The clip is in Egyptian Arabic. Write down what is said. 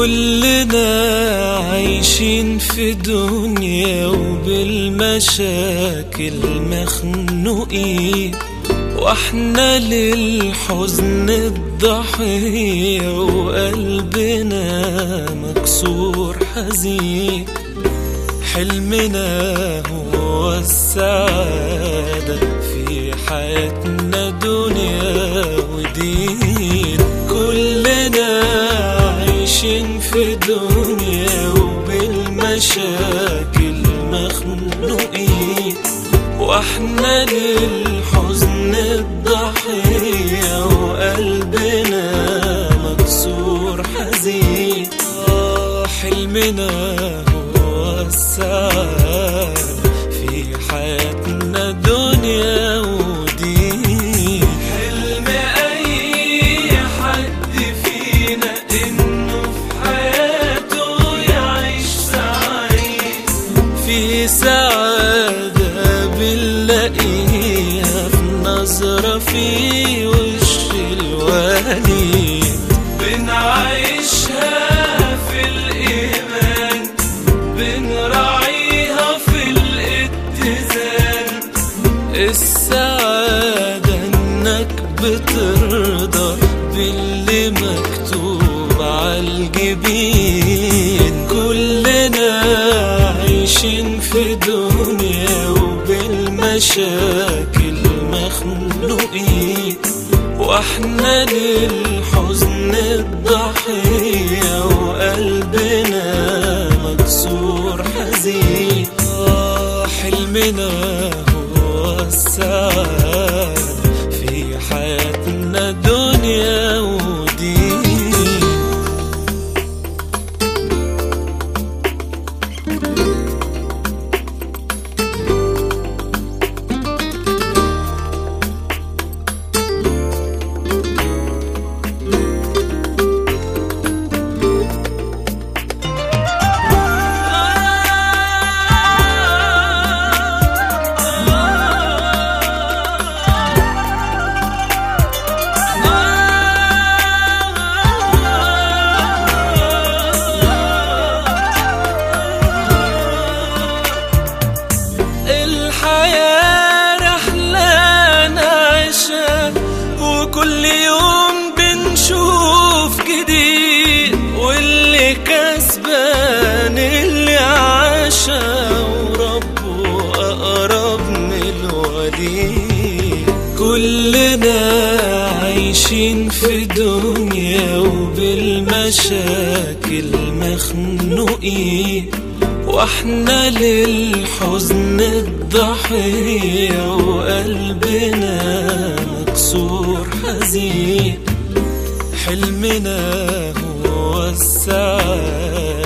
كلنا عايشين في دنيا وبالمشاكل مخنوقين واحنا للحزن الضحية وقلبنا مكسور حزين حلمنا هو السعادة في حياتنا دنيا ودين كلنا عايشين في دنيا وبالمشاكل مخنوقين واحنا للحزن الضحية وقلبنا مكسور حزين آه حلمنا هو السعادة في حياتنا دنيا ودين حلم أي حد فينا إنه في حياته يعيش سعيد في سعادة بنلاقيها في نظرة في وش الوالد بنعيشها في الإيمان بنراعيها في الاتزان السعادة إنك بترضى باللي مكتوب عالجبين كلنا عايشين في دنيا وبالمشاكل مخنوقين واحنا للحزن الضحية وقلبنا مكسور حزين آه حلمنا هو السعادة في حياتنا دنيا ودين الحياة رحلة نعيشها وكل يوم بنشوف جديد واللي كسبان اللي عاشها وربه أقرب من الوليد كلنا عايشين في دنيا وبالمشاكل مخنوقين واحنا للحزن الضحية وقلبنا مكسور حزين حلمنا هو السعادة